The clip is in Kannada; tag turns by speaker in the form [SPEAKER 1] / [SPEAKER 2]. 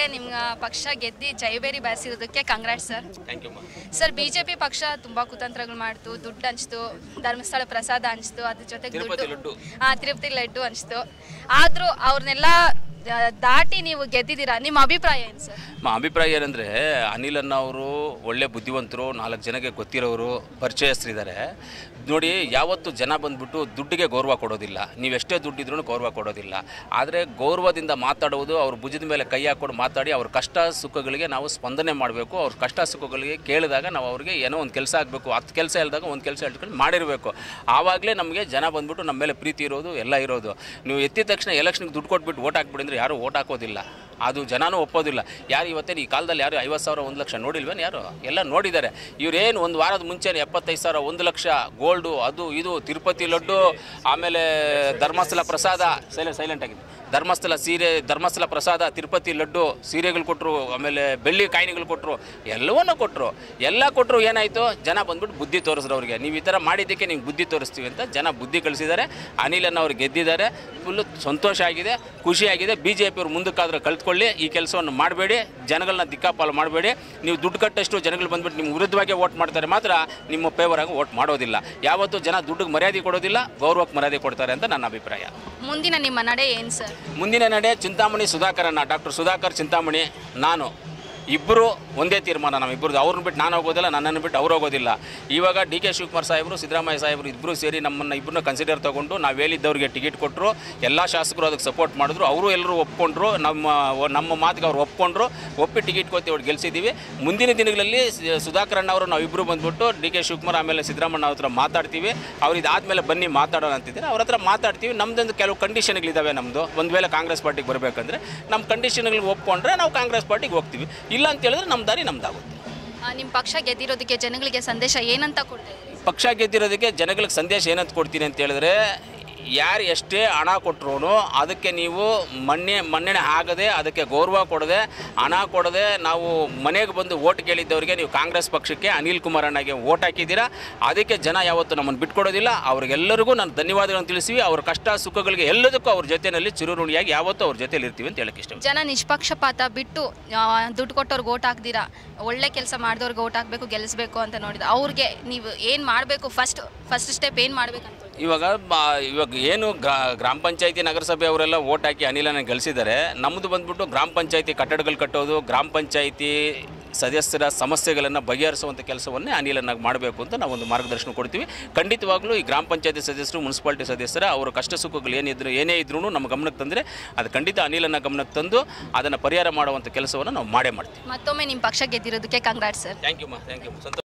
[SPEAKER 1] ಹಾಗೆ ನಿಮ್ಮ ಪಕ್ಷ ಗೆದ್ದಿ ಜೈಬೇರಿ ಬಾರಿಸಿರೋದಕ್ಕೆ congrat sir
[SPEAKER 2] thank you
[SPEAKER 1] sir BJP ಪಕ್ಷ ತುಂಬಾ ಕುತಂತ್ರಗಳು ಮಾಡ್ತು ದುಡ್ಡು ಹಂಚ್ತು ಧರ್ಮಸ್ಥಳ ಪ್ರಸಾದ ಹಂಚ್ತು ಅದ್ರ ಜೊತೆಗೆ
[SPEAKER 2] ತಿರುಪತಿ
[SPEAKER 1] ದುಡ್ಡು
[SPEAKER 2] ಲಡ್ಡು.
[SPEAKER 1] ಹಾ ತಿರುಪತಿ ಲಡ್ಡು ಹಂಚ್ತು ಆದ್ರೂ ಅವ್ರನ್ನೆಲ್ಲ ಆ, ದಾಟಿ ನೀವು ಗೆದ್ದಿದ್ದೀರಾ ನಿಮ್ಮ ಅಭಿಪ್ರಾಯ ಏನು ಸರ್
[SPEAKER 2] ನಮ್ಮ ಅಭಿಪ್ರಾಯ ಏನಂದರೆ ಅನಿಲ್ ಅನ್ನ ಅವರು ಒಳ್ಳೆ ಬುದ್ಧಿವಂತರು ನಾಲ್ಕು ಜನಕ್ಕೆ ಗೊತ್ತಿರೋರು ಪರಿಚಯಸ್ಥರಿದ್ದಾರೆ ನೋಡಿ ಯಾವತ್ತು ಜನ ಬಂದ್ಬಿಟ್ಟು ದುಡ್ಡಿಗೆ ಗೌರವ ಕೊಡೋದಿಲ್ಲ ನೀವೆಷ್ಟೇ ದುಡ್ಡಿದ್ರೂ ಗೌರವ ಕೊಡೋದಿಲ್ಲ ಆದರೆ ಗೌರವದಿಂದ ಮಾತಾಡುವುದು ಅವ್ರ ಭುಜದ ಮೇಲೆ ಕೈ ಹಾಕ್ಕೊಂಡು ಮಾತಾಡಿ ಅವ್ರ ಕಷ್ಟ ಸುಖಗಳಿಗೆ ನಾವು ಸ್ಪಂದನೆ ಮಾಡಬೇಕು ಅವ್ರ ಕಷ್ಟ ಸುಖಗಳಿಗೆ ಕೇಳಿದಾಗ ನಾವು ಅವ್ರಿಗೆ ಏನೋ ಒಂದು ಕೆಲಸ ಆಗಬೇಕು ಹತ್ತು ಕೆಲಸ ಹೇಳಿದಾಗ ಒಂದು ಕೆಲಸ ಹೇಳ್ಕೊಂಡು ಮಾಡಿರಬೇಕು ಆವಾಗಲೇ ನಮಗೆ ಜನ ಬಂದ್ಬಿಟ್ಟು ನಮ್ಮ ಮೇಲೆ ಪ್ರೀತಿ ಇರೋದು ಎಲ್ಲ ಇರೋದು ನೀವು ಎತ್ತಿದ ತಕ್ಷಣ ಎಲೆಕ್ಷನ್ಗೆ ದುಡ್ಡು ಕೊಟ್ಬಿಟ್ಟು ಓಟ್ ಹಾಕ್ಬಿಡಿ ಅಂದರೆ ಯಾರೂ ಓಟ್ ಹಾಕೋದಿಲ್ಲ ಅದು ಜನನೂ ಒಪ್ಪೋದಿಲ್ಲ ಯಾರು ಇವತ್ತೇನು ಈ ಕಾಲದಲ್ಲಿ ಯಾರು ಐವತ್ತು ಸಾವಿರ ಒಂದು ಲಕ್ಷ ನೋಡಿಲ್ವೇನು ಯಾರು ಎಲ್ಲ ನೋಡಿದ್ದಾರೆ ಇವರೇನು ಒಂದು ವಾರದ ಮುಂಚೆನೇ ಎಪ್ಪತ್ತೈದು ಸಾವಿರ ಒಂದು ಲಕ್ಷ ಗೋಲ್ಡು ಅದು ಇದು ತಿರುಪತಿ ಲಡ್ಡು ಆಮೇಲೆ ಧರ್ಮಸ್ಥಳ ಪ್ರಸಾದ ಸೈಲೆಂಟ್ ಸೈಲೆಂಟ್ ಆಗಿದೆ ಧರ್ಮಸ್ಥಳ ಸೀರೆ ಧರ್ಮಸ್ಥಳ ಪ್ರಸಾದ ತಿರುಪತಿ ಲಡ್ಡು ಸೀರೆಗಳು ಕೊಟ್ಟರು ಆಮೇಲೆ ಬೆಳ್ಳಿ ಕಾಯಿನೆಗಳು ಕೊಟ್ಟರು ಎಲ್ಲವನ್ನೂ ಕೊಟ್ಟರು ಎಲ್ಲ ಕೊಟ್ಟರು ಏನಾಯಿತು ಜನ ಬಂದ್ಬಿಟ್ಟು ಬುದ್ಧಿ ತೋರಿಸಿದ್ರು ಅವ್ರಿಗೆ ನೀವು ಈ ಥರ ಮಾಡಿದ್ದಕ್ಕೆ ನಿಮ್ಗೆ ಬುದ್ಧಿ ತೋರಿಸ್ತೀವಿ ಅಂತ ಜನ ಬುದ್ಧಿ ಕಳಿಸಿದ್ದಾರೆ ಅನಿಲನ್ನು ಅವ್ರು ಗೆದ್ದಿದ್ದಾರೆ ಫುಲ್ಲು ಸಂತೋಷ ಆಗಿದೆ ಖುಷಿಯಾಗಿದೆ ಬಿ ಜೆ ಪಿಯವ್ರು ಮುಂದಕ್ಕಾದ್ರೆ ಕಲ್ತ್ಕೊಳ್ಳಿ ಈ ಕೆಲಸವನ್ನು ಮಾಡಬೇಡಿ ಜನಗಳನ್ನ ದಿಕ್ಕಾಪಾಲು ಮಾಡಬೇಡಿ ನೀವು ದುಡ್ಡು ಕಟ್ಟಷ್ಟು ಜನಗಳು ಬಂದ್ಬಿಟ್ಟು ನಿಮ್ಮ ವಿರುದ್ಧವಾಗಿ ವೋಟ್ ಮಾಡ್ತಾರೆ ಮಾತ್ರ ನಿಮ್ಮ ಫೇವರ್ ಆಗಿ ವೋಟ್ ಮಾಡೋದಿಲ್ಲ ಯಾವತ್ತೂ ಜನ ದುಡ್ಡಿಗೆ ಮರ್ಯಾದೆ ಕೊಡೋದಿಲ್ಲ ಗೌರವಕ್ಕೆ ಮರ್ಯಾದೆ ಕೊಡ್ತಾರೆ ಅಂತ ನನ್ನ ಅಭಿಪ್ರಾಯ
[SPEAKER 1] ಮುಂದಿನ ನಿಮ್ಮ ನಡೆ ಏನು ಸರ್
[SPEAKER 2] ಮುಂದಿನ ನಡೆ ಚಿಂತಾಮಣಿ ಸುಧಾಕರನ್ನ ಡಾಕ್ಟರ್ ಸುಧಾಕರ್ ಚಿಂತಾಮಣಿ ನಾನು ಇಬ್ಬರು ಒಂದೇ ತೀರ್ಮಾನ ನಮ್ಮಿಬ್ಬರದ್ದು ಅವ್ರನ್ನ ಬಿಟ್ಟು ನಾನು ಹೋಗೋದಿಲ್ಲ ನನ್ನನ್ನು ಬಿಟ್ಟು ಅವ್ರು ಹೋಗೋದಿಲ್ಲ ಇವಾಗ ಡಿ ಕೆ ಶಿವಕುಮಾರ್ ಸಾಹೇಬರು ಸಿದ್ದರಾಮಯ್ಯ ಸಾಹೇಬರು ಇಬ್ಬರು ಸೇರಿ ನಮ್ಮನ್ನು ಇಬ್ಬರನ್ನ ಕನ್ಸಿಡರ್ ತಗೊಂಡು ನಾವು ಹೇಳಿದ್ದವ್ರಿಗೆ ಟಿಕೆಟ್ ಕೊಟ್ಟರು ಎಲ್ಲ ಶಾಸಕರು ಅದಕ್ಕೆ ಸಪೋರ್ಟ್ ಮಾಡಿದ್ರು ಅವರು ಎಲ್ಲರೂ ಒಪ್ಕೊಂಡ್ರು ನಮ್ಮ ನಮ್ಮ ಮಾತಿಗೆ ಅವ್ರು ಒಪ್ಕೊಂಡ್ರು ಒಪ್ಪಿ ಟಿಕೆಟ್ ಕೊಟ್ಟು ಅವ್ರು ಗೆಲ್ಸಿದ್ದೀವಿ ಮುಂದಿನ ದಿನಗಳಲ್ಲಿ ಸ- ಸುಧಾಕರ್ ಅಣ್ಣ ಅವರು ನಾವಿಬ್ಬರು ಬಂದ್ಬಿಟ್ಟು ಡಿ ಕೆ ಶಿವಕುಮಾರ್ ಆಮೇಲೆ ಸಿದ್ದರಾಮಣ್ಣ ಅವ್ರ ಹತ್ರ ಮಾತಾಡ್ತೀವಿ ಅವ್ರು ಇದಾದ್ಮೇಲೆ ಬನ್ನಿ ಮಾತಾಡೋಣ ಅಂತಿದ್ದಾರೆ ಅವ್ರ ಹತ್ರ ಮಾತಾಡ್ತೀವಿ ನಮ್ದೊಂದು ಕೆಲವು ಕಂಡೀಷನ್ಗಳಿದ್ದಾವೆ ನಮ್ಮದು ಒಂದು ವೇಳೆ ಕಾಂಗ್ರೆಸ್ ಪಾರ್ಟಿಗೆ ಬರಬೇಕಂದ್ರೆ ನಮ್ಮ ಕಂಡೀಷನ್ಗಳಿಗೆ ಒಪ್ಕೊಂಡ್ರೆ ನಾವು ಕಾಂಗ್ರೆಸ್ ಪಾರ್ಟಿಗೆ ಹೋಗ್ತೀವಿ ಇಲ್ಲ ಅಂತ ಹೇಳಿದ್ರೆ ನಮ್ಮ ದಾರಿ ನಮ್ದಾಗುತ್ತೆ
[SPEAKER 1] ನಿಮ್ಮ ಪಕ್ಷ ಗೆದ್ದಿರೋದಕ್ಕೆ ಜನಗಳಿಗೆ ಸಂದೇಶ ಏನಂತ ಕೊಡ್ತಾ ಇದ್ದೀರಿ
[SPEAKER 2] ಪಕ್ಷ ಗೆದ್ದಿರೋದಕ್ಕೆ ಜನಗಳಿಗೆ ಸಂದೇಶ ಏನಂತ ಕೊಡ್ತೀನಿ ಅಂತ ಹೇಳಿದ್ರೆ ಯಾರು ಎಷ್ಟೇ ಹಣ ಕೊಟ್ಟರು ಅದಕ್ಕೆ ನೀವು ಮಣ್ಣೆ ಮನ್ನಣೆ ಆಗದೆ ಅದಕ್ಕೆ ಗೌರವ ಕೊಡದೆ ಹಣ ಕೊಡದೆ ನಾವು ಮನೆಗೆ ಬಂದು ಓಟ್ ಕೇಳಿದ್ದವರಿಗೆ ನೀವು ಕಾಂಗ್ರೆಸ್ ಪಕ್ಷಕ್ಕೆ ಅನಿಲ್ ಕುಮಾರ್ ಅಣ್ಣಗೆ ಓಟ್ ಹಾಕಿದ್ದೀರಾ ಅದಕ್ಕೆ ಜನ ಯಾವತ್ತೂ ನಮ್ಮನ್ನು ಬಿಟ್ಕೊಡೋದಿಲ್ಲ ಅವ್ರಿಗೆಲ್ಲರಿಗೂ ನಾನು ಧನ್ಯವಾದಗಳನ್ನು ತಿಳಿಸ್ತೀವಿ ಅವ್ರ ಕಷ್ಟ ಸುಖಗಳಿಗೆ ಎಲ್ಲದಕ್ಕೂ ಅವ್ರ ಜೊತೆಯಲ್ಲಿ ಚಿರುರುಣಿಯಾಗಿ ಯಾವತ್ತೂ ಅವ್ರ ಜೊತೆಲಿ ಇರ್ತೀವಿ ಅಂತ ಹೇಳಕ್ಕೆ ಇಷ್ಟ
[SPEAKER 1] ಜನ ನಿಷ್ಪಕ್ಷಪಾತ ಬಿಟ್ಟು ಆ, ದುಡ್ಡು ಕೊಟ್ಟವ್ರಿಗೆ ಓಟ್ ಹಾಕ್ದಿರಾ ಒಳ್ಳೆ ಕೆಲಸ ಮಾಡಿದವ್ರಿಗೆ ಓಟ್ ಹಾಕಬೇಕು ಗೆಲ್ಲಿಸ್ಬೇಕು ಅಂತ ನೋಡಿದ ಅವ್ರಿಗೆ ನೀವು ಏನು ಮಾಡಬೇಕು ಫಸ್ಟ್ ಫಸ್ಟ್ ಸ್ಟೆಪ್ ಏನು ಮಾಡ್ಬೇಕಂತ
[SPEAKER 2] ಇವಾಗ ಬಾ- ಇವಾಗ ಏನು ಗ್ರಾ- ಗ್ರಾಮ ಪಂಚಾಯತಿ ನಗರಸಭೆ ಅವರೆಲ್ಲ ಓಟ್ ಹಾಕಿ ಅನಿಲನ ಗಳಿಸಿದ್ದಾರೆ ನಮ್ಮದು ಬಂದ್ಬಿಟ್ಟು ಗ್ರಾಮ ಪಂಚಾಯತಿ ಕಟ್ಟಡಗಳು ಕಟ್ಟೋದು ಗ್ರಾಮ ಪಂಚಾಯತಿ ಸದಸ್ಯರ ಸಮಸ್ಯೆಗಳನ್ನು ಬಗೆಹರಿಸುವಂಥ ಕೆಲಸವನ್ನೇ ಅನಿಲನಾಗಿ ಮಾಡಬೇಕು ಅಂತ ನಾವು ಒಂದು ಮಾರ್ಗದರ್ಶನ ಕೊಡ್ತೀವಿ ಖಂಡಿತವಾಗ್ಲೂ ಈ ಗ್ರಾಮ ಪಂಚಾಯತಿ ಸದಸ್ಯರು ಮುನ್ಸಿಪಾಲಿಟಿ ಸದಸ್ಯರ ಅವರ ಕಷ್ಟ ಸುಖಗಳು ಏನಿದ್ರು ಏನೇ ಇದ್ರೂ ನಮ್ಮ ಗಮನಕ್ಕೆ ತಂದರೆ ಅದು ಖಂಡಿತ ಅನಿಲನ ಗಮನಕ್ಕೆ ತಂದು ಅದನ್ನು ಪರಿಹಾರ ಮಾಡುವಂಥ ಕೆಲಸವನ್ನು ನಾವು ಮಾಡೇ ಮಾಡ್ತೀವಿ
[SPEAKER 1] ಮತ್ತೊಮ್ಮೆ ನಿಮ್ಮ ಪಕ್ಷ ಗೆದ್ದಿರೋದಕ್ಕೆ ಕಂಗ್ರಾಟ್ ಸರ್
[SPEAKER 2] ಥ್ಯಾಂಕ್ ಯು ಮಾ ಥ್ಯಾಂಕ್ ಯು ಸಂತೋಷ